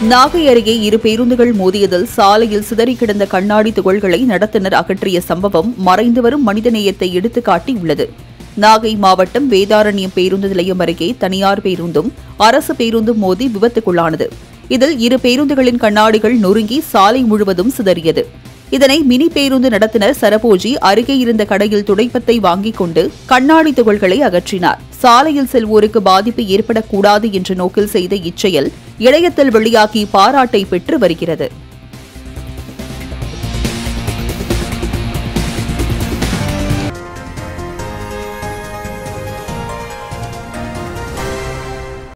நாகை அருகே இரு பேருந்துகள் மோதியதில் சாலையில் சிதறி கிடந்த கண்ணாடி துகள்களை நடத்துனர் அகற்றிய சம்பவம் மறைந்து வரும் மனிதநேயத்தை எடுத்துக்காட்டியுள்ளது நாகை மாவட்டம் வேதாரண்யம் பேருந்து நிலையம் அருகே தனியார் பேருந்தும் அரசு பேருந்தும் மோதி விபத்துக்குள்ளானது இதில் இரு பேருந்துகளின் கண்ணாடிகள் நொறுங்கி சாலை முழுவதும் சிதறியது இதனை மினி பேருந்து நடத்துனர் சரபோஜி அருகே இருந்த கடையில் துடைப்பத்தை வாங்கிக் கொண்டு கண்ணாடி துகள்களை அகற்றினார் சாலையில் செல்வோருக்கு பாதிப்பு ஏற்படக்கூடாது என்ற நோக்கில் செய்த இச்செயல் இணையத்தில் வெளியாகி பாராட்டை பெற்று வருகிறது